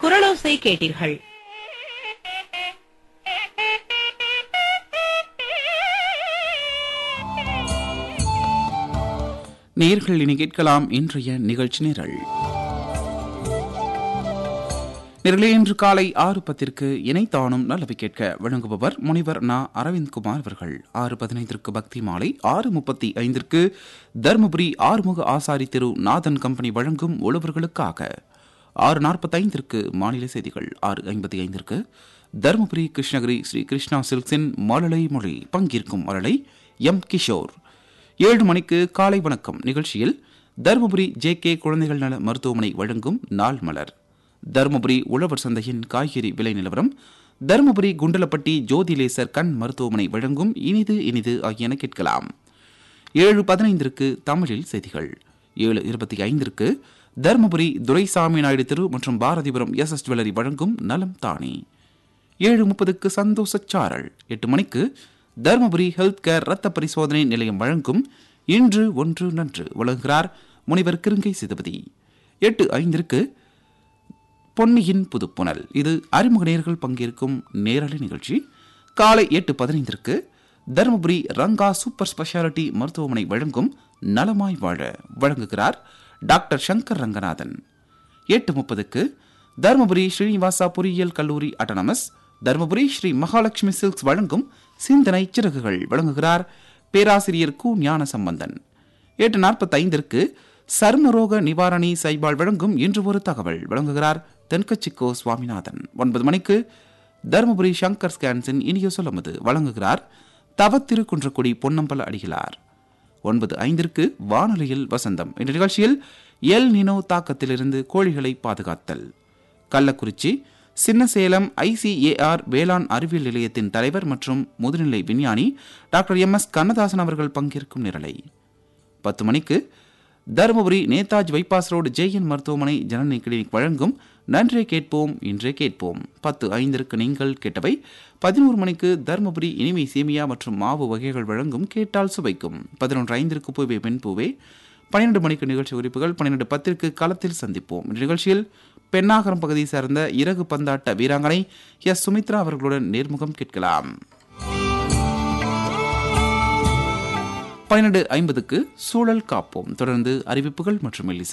குரலோசை கேட்டீர்கள் நேர்கள் இனி கேட்கலாம் இன்றைய நிகழ்ச்சி நிரல் நேர்களே இன்று காலை ஆறு பத்திற்கு இணைத்தானும் நல்லவை கேட்க வழங்குபவர் முனிவர் நா அரவிந்த்குமார் அவர்கள் ஆறு பதினைந்திற்கு பக்தி மாலை ஆறு முப்பத்தி ஐந்திற்கு தருமபுரி ஆறுமுக ஆசாரி திரு நாதன் கம்பெனி வழங்கும் உழவர்களுக்காக ஆறு நாற்பத்தைந்திற்கு மாநில செய்திகள் ஆறு ஐம்பத்தி ஐந்திற்கு தருமபுரி கிருஷ்ணகிரி ஸ்ரீ கிருஷ்ணா சில்க்ஸின் மழலை மொழி பங்கேற்கும் மழலை எம் கிஷோர் ஏழு மணிக்கு காலை வணக்கம் நிகழ்ச்சியில் தருமபுரி ஜே கே குழந்தைகள் நல மருத்துவமனை வழங்கும் நாள் மலர் தருமபுரி உழவர் சந்தையின் காய்கறி விலை நிலவரம் தருமபுரி குண்டலப்பட்டி ஜோதிலேசர் கண் மருத்துவமனை வழங்கும் இனிது இனிது ஆகியன கேட்கலாம் ஏழு பதினைந்திற்கு தமிழில் செய்திகள் ஏழு இருபத்தி ஐந்திற்கு தருமபுரி துரைசாமி நாயுடு திரு மற்றும் பாரதிபுரம் எஸ் எஸ் ஜுவல்லரி வழங்கும் நலம் தானே ஏழு முப்பதுக்கு சந்தோஷச் சாரல் எட்டு மணிக்கு தருமபுரி ஹெல்த் கேர் ரத்த பரிசோதனை நிலையம் வழங்கும் இன்று ஒன்று நன்று வழங்குகிறார் முனைவர் கிருங்கை சிதபதி எட்டு ஐந்திற்கு பொன்னியின் புதுப்புணல் இது அறிமுக நேர்கள் பங்கேற்கும் நேரலை நிகழ்ச்சி காலை எட்டு பதினைந்திற்கு தருமபுரி ரங்கா சூப்பர் ஸ்பெஷாலிட்டி மருத்துவமனை வழங்கும் நலமாய் வாழ வழங்குகிறார் டாக்டர் சங்கர் ரங்கநாதன் எட்டு முப்பதுக்கு தருமபுரி ஸ்ரீனிவாசா பொறியியல் கல்லூரி அட்டனமஸ் தருமபுரி ஸ்ரீ மகாலட்சுமி சில்க்ஸ் வழங்கும் சிந்தனை சிறகுகள் வழங்குகிறார் பேராசிரியர் கு ஞான சம்பந்தன் எட்டு நாற்பத்தைந்திற்கு சர்மரோக நிவாரணி சைபால் வழங்கும் இன்று ஒரு தகவல் வழங்குகிறார் தென்கச்சிக்கோ சுவாமிநாதன் ஒன்பது மணிக்கு தருமபுரி சங்கர் ஸ்கேன்ஸின் இனிய சொல்லமுது வழங்குகிறார் தவத்திரு குன்றக்குடி பொன்னம்பல அடிகளார் ஒன்பது ஐந்திற்கு வானொலியில் வசந்தம் இந்த நிகழ்ச்சியில் எல் நினோ தாக்கத்திலிருந்து கோழிகளை பாதுகாத்தல் கள்ளக்குறிச்சி சின்னசேலம் ஐசிஏஆர் வேளாண் அறிவியல் நிலையத்தின் தலைவர் மற்றும் முதுநிலை விஞ்ஞானி டாக்டர் எம் எஸ் கண்ணதாசன் அவர்கள் பங்கேற்கும் நிரலை பத்து மணிக்கு தருமபுரி நேதாஜ் பைபாஸ் ரோடு ஜெயன் மருத்துவமனை ஜனனி கிளினிக் வழங்கும் நன்றே கேட்போம் இன்றே கேட்போம் பத்து ஐந்திற்கு நீங்கள் கேட்டவை பதினோரு மணிக்கு தருமபுரி இனிமை சேமியா மற்றும் மாவு வகைகள் வழங்கும் கேட்டால் சுவைக்கும் பதினொன்று ஐந்திற்கு பூவே பெண் பூவே பன்னிரண்டு மணிக்கு நிகழ்ச்சி குறிப்புகள் பன்னிரண்டு பத்திற்கு களத்தில் சந்திப்போம் இந்த நிகழ்ச்சியில் பெண்ணாகரம் பகுதியை சார்ந்த இறகு பந்தாட்ட வீராங்கனை எஸ் சுமித்ரா அவர்களுடன் நேர்முகம் கேட்கலாம் பன்னிரண்டு ஐம்பதுக்கு சூழல் காப்போம் தொடர்ந்து அறிவிப்புகள் மற்றும் மெல்லிசை